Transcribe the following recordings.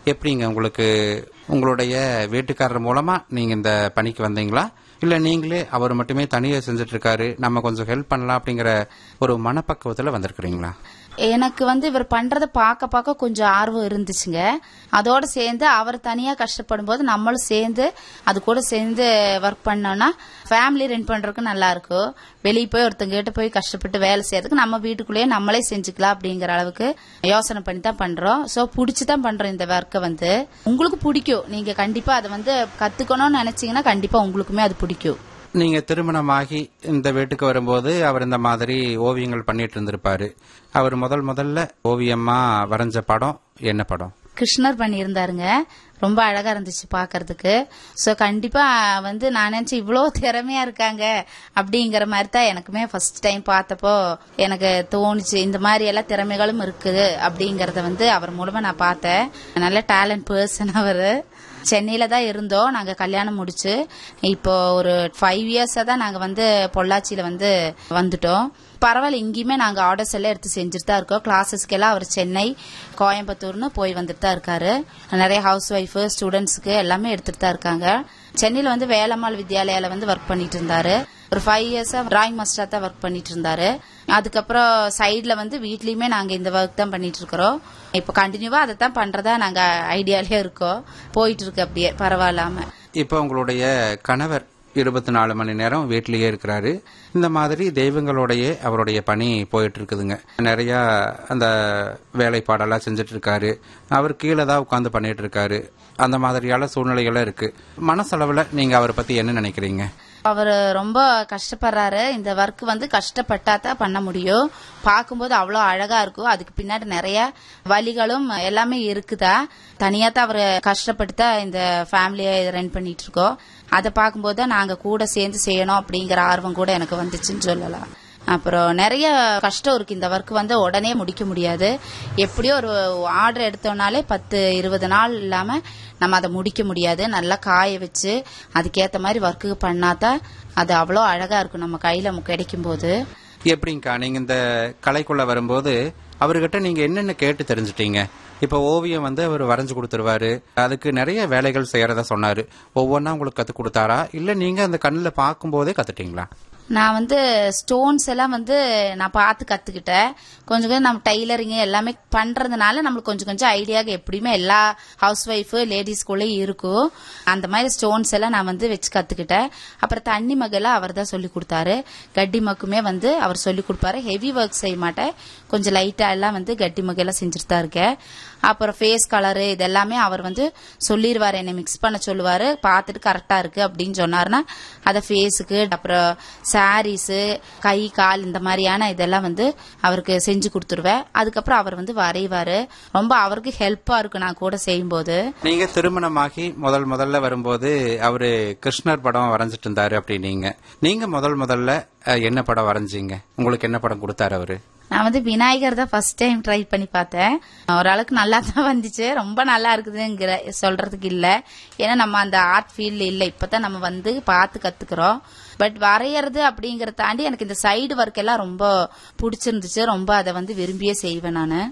எப்படிங்க உங்களுக்கு உங்களுடைய வீட்டுக்காரர் மூலமா நீங்க இந்த பணிக்கு வந்தீங்களா இல்ல நீங்களே அவர் மட்டுமே தனியா செஞ்சுட்டு இருக்காரு நம்ம கொஞ்சம் ஹெல்ப் பண்ணலாம் அப்படிங்கிற ஒரு மனப்பக்குவத்துல வந்திருக்கிறீங்களா எனக்கு வந்து இவர் பண்றத பார்க்க பார்க்க கொஞ்சம் ஆர்வம் இருந்துச்சுங்க அதோட சேர்ந்து அவர் தனியா கஷ்டப்படும் போது நம்மளும் சேர்ந்து அது கூட சேர்ந்து ஒர்க் பண்ணோம்னா ஃபேமிலி ரன் பண்றதுக்கு நல்லா இருக்கும் வெளியே போய் ஒருத்தங்க கிட்ட போய் கஷ்டப்பட்டு வேலை செய்யறதுக்கு நம்ம வீட்டுக்குள்ளேயே நம்மளே செஞ்சுக்கலாம் அப்படிங்கிற அளவுக்கு யோசனை பண்ணி தான் பண்றோம் சோ பிடிச்சி தான் பண்றோம் இந்த ஒர்க்கை வந்து உங்களுக்கு பிடிக்கும் நீங்க கண்டிப்பா அதை வந்து கத்துக்கணும்னு நினைச்சீங்கன்னா கண்டிப்பா உங்களுக்குமே அது பிடிக்கும் நீங்க திருமணமாகி இந்த வீட்டுக்கு வரும்போது அவர் இந்த மாதிரி ஓவியங்கள் பண்ணிட்டு இருந்திருப்பாரு அவர் முதல் முதல்ல ஓவியமா வரைஞ்ச படம் என்ன படம் கிருஷ்ணர் பண்ணியிருந்தாருங்க ரொம்ப அழகா இருந்துச்சு பாக்குறதுக்கு சோ கண்டிப்பா வந்து நான் நினைச்சேன் இவ்வளோ திறமையா இருக்காங்க அப்படிங்கிற மாதிரி தான் எனக்குமே ஃபர்ஸ்ட் டைம் பார்த்தப்போ எனக்கு தோணுச்சு இந்த மாதிரி எல்லாம் திறமைகளும் இருக்குது அப்படிங்கறத வந்து அவர் மூலமா நான் பார்த்தேன் நல்ல டேலண்ட் பர்சன் அவரு சென்னையில தான் இருந்தோம் நாங்க கல்யாணம் முடிச்சு இப்போ ஒரு ஃபைவ் இயர்ஸா தான் நாங்க வந்து பொள்ளாச்சியில வந்து வந்துட்டோம் பரவாயில்ல இங்கேயுமே நாங்க ஆர்டர்ஸ் எல்லாம் எடுத்து செஞ்சுட்டு தான் இருக்கோம் கிளாஸஸ்க்கு எல்லாம் அவர் சென்னை கோயம்புத்தூர்னு போய் வந்துட்டு தான் இருக்காரு நிறைய ஹவுஸ் ஒய்ஃப் ஸ்டூடெண்ட்ஸ்க்கு எல்லாமே எடுத்துட்டு தான் இருக்காங்க சென்னையில வந்து வேலம்மாள் வித்யாலயால வந்து ஒர்க் பண்ணிட்டு இருந்தாரு ஒரு ஃபைவ் இயர்ஸா டிராயிங் மாஸ்டரா தான் ஒர்க் பண்ணிட்டு இருந்தாரு அதுக்கப்புறம் சைட்ல வந்து வீட்லயுமே நாங்க இந்த ஒர்க் தான் பண்ணிட்டு இருக்கிறோம் இப்போ கண்டினியூவா அதை தான் பண்றதா நாங்க ஐடியாலயே இருக்கோம் போயிட்டு இருக்கு அப்படியே பரவாயில்லாம இப்போ உங்களுடைய கணவர் இருபத்தி நாலு மணி நேரம் வீட்டிலேயே இருக்கிறாரு இந்த மாதிரி தெய்வங்களோடைய அவருடைய பணி போயிட்டு இருக்குதுங்க நிறைய அந்த வேலைப்பாடெல்லாம் செஞ்சுட்டு இருக்காரு அவர் கீழே தான் உட்காந்து பண்ணிட்டு இருக்காரு அந்த மாதிரியான சூழ்நிலைகளும் இருக்கு மனசளவுல நீங்க அவரை பத்தி என்ன நினைக்கிறீங்க அவர் ரொம்ப கஷ்டப்படுறாரு இந்த ஒர்க் வந்து கஷ்டப்பட்டா தான் பண்ண முடியும் பார்க்கும்போது அவ்வளோ அழகா இருக்கும் அதுக்கு பின்னாடி நிறைய வழிகளும் எல்லாமே இருக்குதா தனியா தான் அவர் கஷ்டப்பட்டு தான் இந்த ஃபேமிலியை ரன் பண்ணிட்டு இருக்கோம் அதை பார்க்கும்போது தான் நாங்க கூட சேர்ந்து செய்யணும் அப்படிங்கிற ஆர்வம் கூட எனக்கு வந்துச்சுன்னு சொல்லலாம் அப்புறம் நிறைய கஷ்டம் இருக்கு இந்த ஒர்க் வந்து உடனே முடிக்க முடியாது எப்படியோ ஒரு ஆர்டர் எடுத்தோம்னாலே பத்து இருபது நாள் இல்லாம நம்ம அதை முடிக்க முடியாது நல்லா காய வச்சு அதுக்கேத்த மாதிரி ஒர்க்கு பண்ணாதான் அது அவ்வளோ அழகா இருக்கும் நம்ம கையில கிடைக்கும் போது எப்படிங்கக்கா நீங்க இந்த கலைக்குள்ள வரும்போது அவர்கிட்ட நீங்க என்னென்ன கேட்டு தெரிஞ்சுட்டீங்க இப்ப ஓவியம் வந்து அவர் வரைஞ்சு கொடுத்துருவாரு அதுக்கு நிறைய வேலைகள் செய்யறதா சொன்னாரு ஒவ்வொன்றா உங்களுக்கு கத்து கொடுத்தாரா இல்ல நீங்க அந்த கண்ணுல பார்க்கும் போதே கத்துட்டீங்களா நான் வந்து ஸ்டோன்ஸ் எல்லாம் வந்து நான் பார்த்து கத்துக்கிட்டேன் கொஞ்சம் கொஞ்சம் நம்ம டைலரிங் எல்லாமே பண்றதுனால நம்மளுக்கு கொஞ்சம் கொஞ்சம் ஐடியா எப்படியுமே எல்லா ஹவுஸ் ஒய்ஃப் லேடிஸ்குள்ளேயும் இருக்கும் அந்த மாதிரி ஸ்டோன்ஸ் எல்லாம் நான் வந்து வச்சு கத்துக்கிட்டேன் அப்புறம் தண்ணி மகெல்லாம் அவர் தான் சொல்லி கொடுத்தாரு கட்டி மக்குமே வந்து அவர் சொல்லி கொடுப்பாரு ஹெவி ஒர்க் செய்ய மாட்டேன் கொஞ்சம் லைட்டா எல்லாம் வந்து கட்டி மகெல்லாம் செஞ்சுட்டு தான் இருக்கேன் அப்புறம் ஃபேஸ் கலரு இதெல்லாமே அவர் வந்து சொல்லிடுவாரு என்னை மிக்ஸ் பண்ண சொல்லுவாரு பார்த்துட்டு கரெக்டா இருக்கு அப்படின்னு சொன்னாருன்னா அதை ஃபேஸுக்கு அப்புறம் சாரீஸ் கை கால் இந்த மாதிரியான இதெல்லாம் வந்து அவருக்கு செஞ்சு கொடுத்துருவேன் அதுக்கப்புறம் அவர் வந்து வரைவாரு ரொம்ப அவருக்கு ஹெல்ப்பா இருக்கு நான் கூட செய்யும்போது நீங்க திருமணமாகி முதல் முதல்ல வரும்போது அவரு கிருஷ்ணர் படம் வரைஞ்சிட்டு இருந்தாரு அப்படின்னீங்க நீங்க முதல் முதல்ல அஹ், என்ன படம் வரைஞ்சீங்க உங்களுக்கு என்ன படம் கொடுத்தாரு அவரு நான் வந்து விநாயகர் தான் ஃபர்ஸ்ட் டைம் ட்ரை பண்ணி பார்த்தேன் ஓரளவுக்கு நல்லா தான் வந்துச்சு ரொம்ப நல்லா இருக்குதுங்கிற சொல்றதுக்கு இல்ல ஏன்னா நம்ம அந்த ஆர்ட் ஃபீல்ட்ல இல்ல இப்பதான் நம்ம வந்து பார்த்து கத்துக்கிறோம் பட் வரையறது அப்படிங்கறத தாண்டி எனக்கு இந்த சைடு ஒர்க் எல்லாம் ரொம்ப பிடிச்சிருந்துச்சு ரொம்ப அதை வந்து விரும்பியே செய்வேன் நானு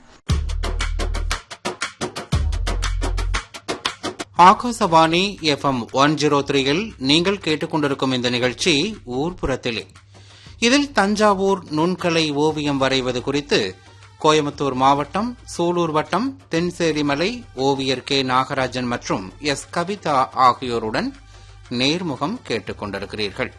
ஆகாசவாணி எஃப்எம் ஒன் ஜீரோ த்ரீயில் நீங்கள் கேட்டுக்கொண்டிருக்கும் இந்த நிகழ்ச்சி ஊர்ப்புறத்திலே இதில் தஞ்சாவூர் நுண்கலை ஓவியம் வரைவது குறித்து கோயம்புத்தூர் மாவட்டம் சூலூர் வட்டம் தென்சேரிமலை ஓவியர் கே நாகராஜன் மற்றும் எஸ் கவிதா ஆகியோருடன் நேர்முகம் கேட்டுக்கொண்டிருக்கிறீர்கள்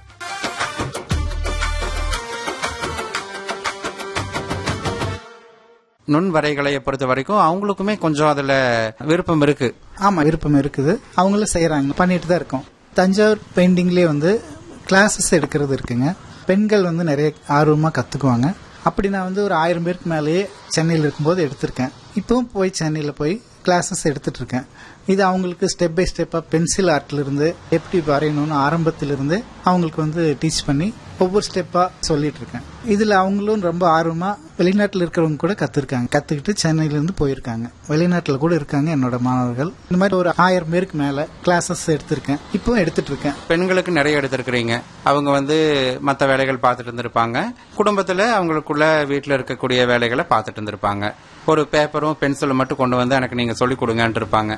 நுண் வரைகலையை பொறுத்த வரைக்கும் அவங்களுக்குமே கொஞ்சம் அதுல விருப்பம் இருக்கு ஆமா விருப்பம் இருக்குது அவங்களும் செய்யறாங்க பண்ணிட்டு தான் இருக்கோம் தஞ்சாவூர் பெயிண்டிங்லேயே வந்து கிளாஸஸ் எடுக்கிறது இருக்குங்க பெண்கள் வந்து நிறைய ஆர்வமா கத்துக்குவாங்க அப்படி நான் வந்து ஒரு ஆயிரம் பேருக்கு மேலேயே சென்னையில் இருக்கும்போது எடுத்திருக்கேன் இப்பவும் போய் சென்னையில் போய் கிளாஸஸ் எடுத்துட்டு இருக்கேன் இது அவங்களுக்கு ஸ்டெப் பை ஸ்டெப்பா பென்சில் ஆர்ட்ல இருந்து எப்படி வரையணும்னு ஆரம்பத்துல இருந்து அவங்களுக்கு வந்து டீச் பண்ணி ஒவ்வொரு ஸ்டெப்பா சொல்லிட்டு இருக்கேன் இதுல அவங்களும் ரொம்ப ஆர்வமா வெளிநாட்டுல இருக்கிறவங்க கூட கத்துருக்காங்க கத்துக்கிட்டு சென்னையில இருந்து போயிருக்காங்க வெளிநாட்டுல கூட இருக்காங்க என்னோட மாணவர்கள் இந்த மாதிரி ஒரு ஆயிரம் பேருக்கு மேல கிளாஸஸ் எடுத்திருக்கேன் இப்பவும் எடுத்துட்டு இருக்கேன் பெண்களுக்கு நிறைய எடுத்திருக்கிறீங்க அவங்க வந்து மற்ற வேலைகள் பார்த்துட்டு இருந்திருப்பாங்க குடும்பத்துல அவங்களுக்குள்ள வீட்டில் இருக்கக்கூடிய வேலைகளை பார்த்துட்டு இருந்திருப்பாங்க ஒரு பேப்பரும் பென்சிலும் மட்டும் கொண்டு வந்து எனக்கு நீங்க சொல்லிக் கொடுங்கன்ட்டு இருப்பாங்க